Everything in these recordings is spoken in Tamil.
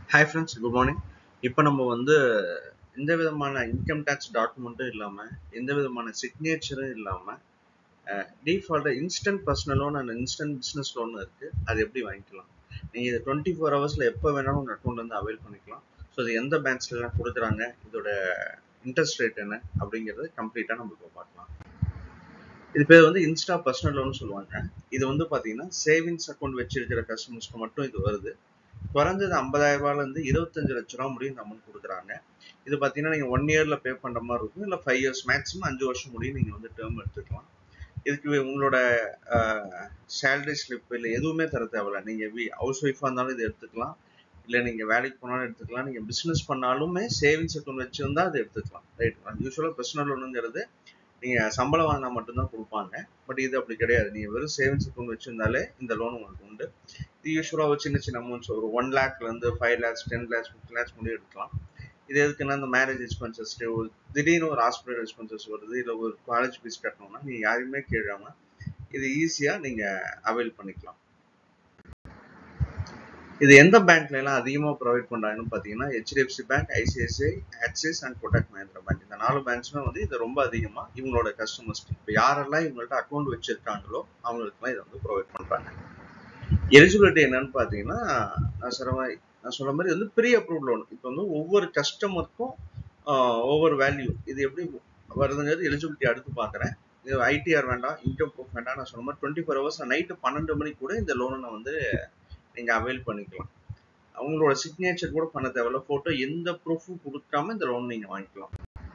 ஹாய் ஃப்ரெண்ட்ஸ் குட் மார்னிங் இப்போ நம்ம வந்து எந்த விதமான இன்கம் டேக்ஸ் டாக்குமெண்ட்டும் இல்லாமல் எந்த விதமான சிக்னேச்சரும் இல்லாமல் டிஃபால்ட்டாக instant personal loan and instant business loan இருக்குது அது எப்படி வாங்கிக்கலாம் நீங்கள் இது டுவெண்ட்டி ஃபோர் ஹவர்ஸில் எப்போ வேணாலும் உங்கள் அக்கௌண்ட்லேருந்து அவைல் பண்ணிக்கலாம் ஸோ இது எந்த பேங்க்ஸ்லாம் கொடுக்குறாங்க இதோட இன்ட்ரெஸ்ட் ரேட் என்ன அப்படிங்கிறது கம்ப்ளீட்டாக நம்ம இப்போ பார்க்கலாம் இது பேர் வந்து இன்ஸ்டா பர்சனல் லோன் சொல்லுவாங்க இது வந்து பார்த்தீங்கன்னா சேவிங்ஸ் அக்கௌண்ட் வச்சிருக்கிற கஸ்டமர்ஸ்க்கு மட்டும் இது வருது குறைஞ்சது ஐம்பதாயிரம் ரூபாயிலேருந்து இருபத்தஞ்சு லட்ச ரூபா முடியும் இந்த அமௌண்ட் கொடுக்குறாங்க இது பார்த்தீங்கன்னா நீங்கள் ஒன் இயரில் பே பண்ணுற மாதிரி இருக்கும் இல்லை ஃபைவ் இயர்ஸ் மேக்ஸிமம் அஞ்சு வருஷம் முடியும் நீங்கள் வந்து டேர்ம் எடுத்துக்கலாம் இதுக்கு உங்களோட சேலரி ஸ்லிப் இல்லை எதுவுமே தர தேவையில்ல நீங்கள் வி ஹவுஸ் ஒய்ஃபாக இருந்தாலும் இது எடுத்துக்கலாம் இல்லை நீங்கள் வேலைக்கு போனாலும் எடுத்துக்கலாம் நீங்கள் பிஸ்னஸ் பண்ணாலுமே சேவிங்ஸ் அக்கௌண்ட் வச்சுருந்தா அது எடுத்துக்கலாம் ரைட் யூஸ்வலாக பர்சனல் லோனுங்கிறது நீங்கள் சம்பளம் வாங்கினா மட்டும்தான் கொடுப்பாங்க பட் இது அப்படி கிடையாது நீங்கள் வெறும் சேவிங்ஸ் அக்கௌண்ட் வச்சிருந்தாலே இந்த லோன் உங்களுக்கு உண்டு இது யூஸ்வலாக சின்ன சின்ன அமௌண்ட்ஸ் ஒரு ஒன் லேக்லேருந்து five lakhs ten lakhs fifty lakhs முடியும் எடுக்கலாம் இது எதுக்குன்னா இந்த மேரேஜ் எக்ஸ்பென்சஸ் ஒரு திடீர்னு ஒரு ஹாஸ்பிட்டல் எக்ஸ்பென்சஸ் வருது இல்லை ஒரு காலேஜ் ஃபீஸ் கட்டணும்னா நீங்கள் யாரையுமே கேட்காம இது ஈஸியாக நீங்கள் அவைல் பண்ணிக்கலாம் இது எந்த பேங்க்ல எல்லாம் அதிகமாக ப்ரொவைட் பண்ணுறாங்கன்னு பார்த்தீங்கன்னா HDFC bank ICICI Axis and Kotak Mahindra bank இந்த நாலு பேங்க்ஸுமே வந்து இது ரொம்ப அதிகமாக இவங்களோட கஸ்டமர்ஸ்க்கு இப்போ யாரெல்லாம் இவங்கள்ட்ட அக்கௌண்ட் வச்சிருக்காங்களோ அவங்களுக்குலாம் இதை வந்து ப்ரொவைட் பண்ணுறாங்க எலிஜிபிலிட்டி என்னன்னு பார்த்தீங்கன்னா நான் சொல்ற மாதிரி நான் சொல்ற மாதிரி வந்து ப்ரீ அப்ரூவ் லோன் இப்போ வந்து ஒவ்வொரு கஸ்டமருக்கும் ஒவ்வொரு வேல்யூ இது எப்படி வருதுங்கிறது எலிஜிபிலிட்டி அடுத்து பார்க்குறேன் இது ஐடிஆர் வேண்டாம் இன்கம் ப்ரூஃப் வேண்டாம் நான் சொன்ன மாதிரி டுவெண்ட்டி ஃபோர் ஹவர்ஸ் நைட்டு பன்னெண்டு மணிக்கு கூட இந்த லோனை நான் வந்து நீங்கள் அவைல் பண்ணிக்கலாம் அவங்களோட சிக்னேச்சர் கூட பண்ண தேவையில்ல ஃபோட்டோ எந்த ப்ரூஃபும் கொடுக்காம இந்த லோன் நீங்கள் வாங்கிக்கலாம்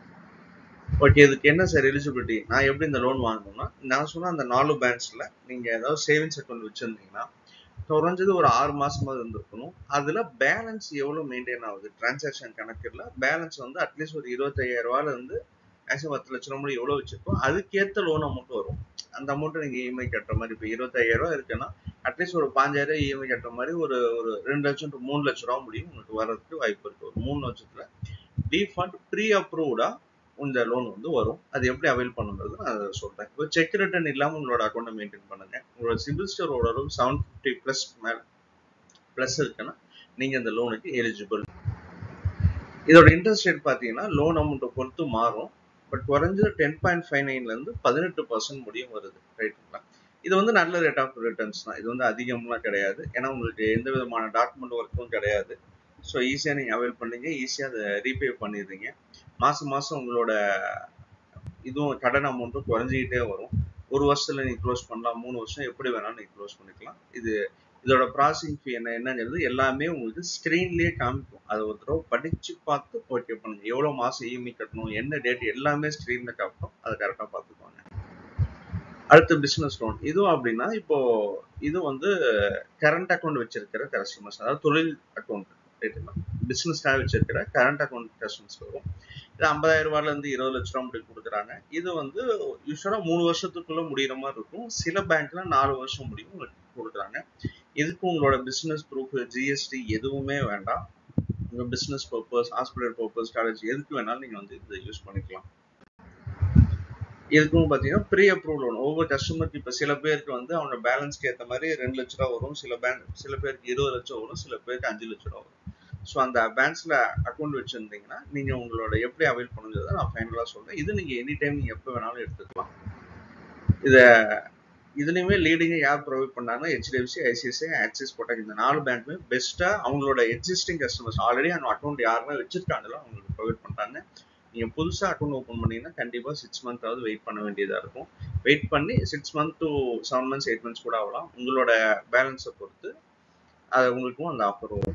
ஓகே இதுக்கு என்ன சார் எலிஜிபிலிட்டி நான் எப்படி இந்த லோன் வாங்கணும்னா நான் சொன்ன அந்த நாலு பேங்க்ஸில் நீங்கள் ஏதாவது சேவிங்ஸ் அக்கௌண்ட் வச்சுருந்தீங்கன்னா குறைஞ்சது ஒரு ஆறு மாசமாவது இருந்திருக்கணும் அதில் பேலன்ஸ் எவ்வளோ மெயின்டைன் ஆகுது டிரான்சாக்ஷன் கணக்கில் பேலன்ஸ் வந்து அட்லீஸ்ட் ஒரு இருபத்தையாயிரம் ரூபாயில இருந்து மேக்ஸிமம் பத்து லட்ச ரூபா எவ்வளோ வச்சிருக்கோம் அதுக்கேற்ற லோன் அமௌண்ட் வரும் அந்த அமௌண்ட்டை நீங்கள் இஎம்ஐ கட்டுற மாதிரி இப்போ இருபத்தாயிரம் ரூபா இருக்குன்னா அட்லீஸ்ட் ஒரு பாஞ்சாயிரம் இஎம்ஐ கட்டுற மாதிரி ஒரு ஒரு ரெண்டு லட்சம் டு மூணு லட்ச ரூபா முடியும் உங்களுக்கு வர்றதுக்கு வாய்ப்பு இருக்கு ஒரு மூணு லட்சத்துல டிஃபால்ட் ப்ரீ அப்ரூவ்டா இந்த லோன் வந்து வரும் அது எப்படி அவைல் பண்ணுறது நான் அதை சொல்றேன் இப்போ செக் ரிட்டர்ன் இல்லாமல் உங்களோட அக்கௌண்ட்டை மெயின்டைன் பண்ணுங்க உங்களோட சிபில் ஸ்டோர் ஓரளவு செவன் ஃபிஃப்டி ப்ளஸ் மேல ப்ளஸ் இருக்குன்னா நீங்க இந்த லோனுக்கு எலிஜிபிள் இதோட இன்ட்ரெஸ்ட் ரேட் பார்த்தீங்கன்னா லோன் அமௌண்ட்டை பொறுத்து மாறும் பட் குறைஞ்சது டென் பாயிண்ட் ஃபைவ் நைன்லேருந்து பதினெட்டு பர்சன்ட் முடியும் வருது ரைட்டுங்களா இது வந்து நல்ல ரேட் ஆஃப் ரிட்டர்ன்ஸ் தான் இது வந்து அதிகம்லாம் கிடையாது ஏன்னா உங்களுக்கு எந்த விதமான டாக்குமெண்ட் ஒர்க்கும் கிடையாது ஸோ ஈஸியாக நீங்கள் அவைல் பண்ணீங்க ஈஸியாக அதை ரீபே பண்ணிடுறீங்க மாதம் மாதம் உங்களோட இதுவும் கடன் அமௌண்ட்டும் குறைஞ்சிக்கிட்டே வரும் ஒரு வருஷத்தில் நீங்கள் க்ளோஸ் பண்ணலாம் மூணு வருஷம் எப்படி வேணாலும் நீங்கள் க்ளோஸ் பண்ணிக்கலாம் இது இதோட ப்ராசஸிங் ஃபீ என்ன என்னங்கிறது எல்லாமே உங்களுக்கு ஸ்க்ரீன்லேயே காமிக்கும் அதை ஒரு தடவை படித்து பார்த்து ஓகே பண்ணுங்க எவ்வளோ மாதம் இஎம்ஐ கட்டணும் என்ன டேட் எல்லாமே ஸ்க்ரீனில் காட்டும் அதை கரெக்டாக பார்த்துக்கோங்க அடுத்து பிஸ்னஸ் லோன் இதுவும் அப்படின்னா இப்போ இது வந்து கரண்ட் அக்கௌண்ட் வச்சிருக்கிற கஸ்டமர்ஸ் அதாவது தொழில் அக்கௌண்ட் ரைட்டுங்களா பிஸ்னஸ்க்காக வச்சிருக்கிற கரண்ட் அக்கௌண்ட் கஸ்டமர்ஸ் வரும் இது ஐம்பதாயிரம் ரூபாயிலேருந்து இருபது லட்ச ரூபா முடிவு கொடுக்குறாங்க இது வந்து யூஸ்வலாக மூணு வருஷத்துக்குள்ள முடிகிற மாதிரி இருக்கும் சில பேங்க்ல நாலு வருஷம் முடியும் உங்களுக்கு கொடுக்குறாங்க இதுக்கு உங்களோட பிஸ்னஸ் ப்ரூஃப் ஜிஎஸ்டி எதுவுமே வேண்டாம் உங்கள் business purpose hospital purpose college எதுக்கு வேணாலும் நீங்கள் வந்து இதை யூஸ் பண்ணிக்கலாம் இதுக்கும் பார்த்தீங்கன்னா ப்ரீ அப்ரூவல் லோன் ஒவ்வொரு கஸ்டமருக்கு இப்போ சில பேருக்கு வந்து அவங்க பேலன்ஸ்க்கு ஏற்ற மாதிரி ரெண்டு லட்ச ரூபா வரும் சில பேங்க் சில பேருக்கு இருபது லட்சம் வரும் சில பேருக்கு அஞ்சு லட்ச ரூபா வரும் ஸோ அந்த பேங்க்ஸில் அக்கௌண்ட் வச்சுருந்தீங்கன்னா நீங்கள் உங்களோட எப்படி அவைல் பண்ணுங்கிறத நான் ஃபைனலாக சொல்கிறேன் இது நீங்கள் எனி டைம் நீங்கள் எப்போ வேணாலும் எடுத்துக்கலாம் இதை இதுலேயுமே லீடிங்காக யார் ப்ரொவைட் பண்ணாங்கன்னா ஹெச்டிஎஃப்சி ஐசிஐசிஐ ஆக்சிஸ் கோட்டாக் இந்த நாலு பேங்க்குமே பெஸ்ட்டாக அவங்களோட எக்ஸிஸ்டிங் கஸ்டமர்ஸ் ஆல்ரெடி அந்த அக்கௌண்ட் யாருமே வச்சிருக்காங்களோ அவங்களுக்கு ப்ரொவைட் பண்ணுறாங்க நீங்கள் புதுசாக அக்கௌண்ட் ஓப்பன் பண்ணீங்கன்னா கண்டிப்பாக சிக்ஸ் மந்த்தாவது வெயிட் பண்ண வேண்டியதாக இருக்கும் வெயிட் பண்ணி six month to seven months eight months கூட ஆகலாம் உங்களோட பேலன்ஸை பொறுத்து அது உங்களுக்கும் அந்த ஆஃபர் வரும்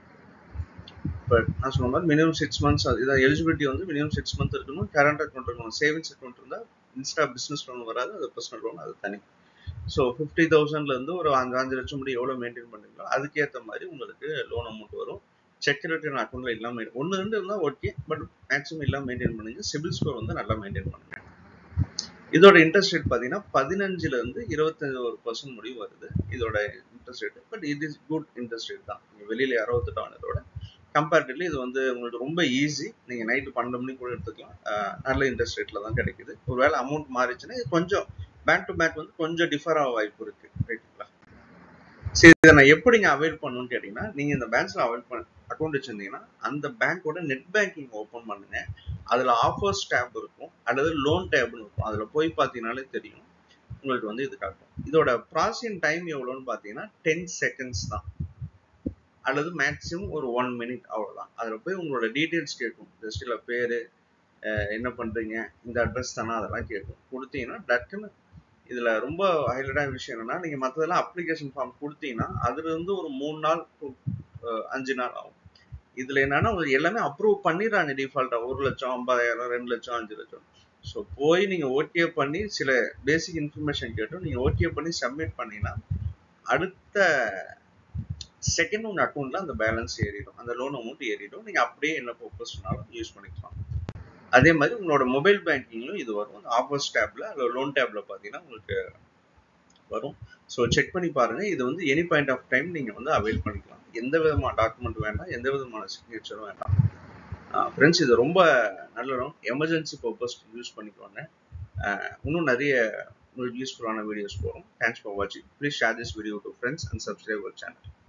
பட் நான் சொன்ன மாதிரி மினிமம் சிக்ஸ் மந்த்ஸ் இதான் எலிஜிபிலிட்டி வந்து மினிமம் சிக்ஸ் மந்த் இருக்கணும் கரண்ட் அக்கௌண்ட் இருக்கணும் சேவிங்ஸ் அக்கௌண்ட் இருந்தால் இன்ஸ்டா பிஸ்னஸ் லோன் வராது அது பர்சனல் லோன் அது தனி ஸோ ஃபிஃப்டி தௌசண்ட்லேருந்து ஒரு அஞ்சு அஞ்சு லட்சம் முடி எவ்வளோ மெயின்டைன் பண்ணுறீங்களோ அதுக்கேற்ற மாதிரி உங்களுக்கு லோன் அமௌண்ட் வரும் செக் ரிட்டர்ன் அக்கௌண்ட்ல இல்லாமல் ஒன்று ரெண்டு இருந்தால் ஓகே பட் மேக்ஸிமம் இல்லாமல் மெயின்டைன் பண்ணுங்க சிபில் ஸ்கோர் வந்து நல்லா மெயின்டைன் பண்ணுங்க இதோட இன்ட்ரெஸ்ட் ரேட் பார்த்தீங்கன்னா பதினஞ்சுல இருந்து இருபத்தஞ்சு ஒரு பர்சன்ட் முடிவு வருது இதோட இன்ட்ரெஸ்ட் ரேட் பட் இது இஸ் குட் இன்ட்ரெஸ்ட் ரேட் தான் நீங்கள் வெளியில் அறுபத்தெட்டு ஆனதோட கம்பேரிட்டிவ்லி இது வந்து உங்களுக்கு ரொம்ப ஈஸி நீங்கள் நைட்டு பன்னெண்டு மணிக்கு கூட எடுத்துக்கலாம் நல்ல இன்ட்ரெஸ்ட் ரேட்டில் தான் கிடைக்குது ஒருவேளை அமௌண்ட் மாறிச்சுன்னா இது கொஞ்சம் பேங்க் டு பேங்க் வந்து கொஞ்சம் டிஃபர் ஆக வாய்ப்பு இருக்கு ரைட்டுங்களா சரி இதை நான் எப்படிங்க அவைல் பண்ணணும்னு கேட்டிங்கன்னா நீங்கள் இந்த பேங்க்ஸில் அவைல் பண்ண அக்கௌண்ட் வச்சிருந்தீங்கன்னா அந்த பேங்க்கோட நெட் பேங்கிங் ஓப்பன் பண்ணுங்க அதில் ஆஃபர்ஸ் டேப் இருக்கும் அல்லது லோன் டேப்னு இருக்கும் அதில் போய் பார்த்தீங்கனாலே தெரியும் உங்களுக்கு வந்து இது காட்டும் இதோட ப்ராசஸிங் டைம் எவ்வளோன்னு பார்த்தீங்கன்னா டென் செகண்ட்ஸ் தான் அல்லது மேக்ஸிமம் ஒரு ஒன் மினிட் அவ்வளோதான் அதில் போய் உங்களோட டீட்டெயில்ஸ் கேட்கும் ஜஸ்ட் இல்லை பேர் என்ன பண்ணுறீங்க இந்த அட்ரஸ் தானே அதெல்லாம் கேட்கும் கொடுத்தீங்கன்னா டக்குன்னு இதில் ரொம்ப ஹைலைட்டான விஷயம் என்னன்னா நீங்கள் மற்றதெல்லாம் அப்ளிகேஷன் ஃபார்ம் கொடுத்தீங்கன்னா அதுலேருந்து ஒரு மூணு நாள் அஞ்சு நாள் ஆகும் இதில் என்னன்னா உங்களுக்கு எல்லாமே அப்ரூவ் பண்ணிடுறாங்க டிஃபால்ட்டாக ஒரு லட்சம் ஐம்பதாயிரம் ரெண்டு லட்சம் அஞ்சு லட்சம் ஸோ போய் நீங்கள் ஓகே பண்ணி சில பேசிக் இன்ஃபர்மேஷன் கேட்டும் நீங்கள் ஓகே பண்ணி சப்மிட் பண்ணீங்கன்னா அடுத்த செகண்ட் உங்கள் அக்கௌண்ட்டில் அந்த பேலன்ஸ் ஏறிடும் அந்த லோன் அமௌண்ட் ஏறிடும் நீங்கள் அப்படியே என்ன பர்பஸ் சொன்னாலும் யூஸ் பண்ணிக்கலாம் அதே மாதிரி உங்களோட மொபைல் பேங்கிங்லையும் இது வரும் அந்த ஆஃபர்ஸ் டேப்ல அல்லது லோன் டேப்ல பார்த்தீங்கன்னா உங்களுக்கு வரும் ஸோ செக் பண்ணி பாருங்க இது வந்து எனி பாயிண்ட் ஆஃப் டைம் நீங்கள் வந்து அவைல் பண்ணிக்கலாம் எந்த விதமான டாக்குமெண்ட் வேண்டாம் எந்த விதமான சிக்னேச்சரும் வேண்டாம் ஃப்ரெண்ட்ஸ் இது ரொம்ப நல்ல எமர்ஜென்சி பர்பஸ் யூஸ் பண்ணிக்கோங்க இன்னும் நிறைய உங்களுக்கு யூஸ்ஃபுல்லான வீடியோஸ் போகிறோம் தேங்க்ஸ் ஃபார் வாட்சிங் please share this video to friends and subscribe our channel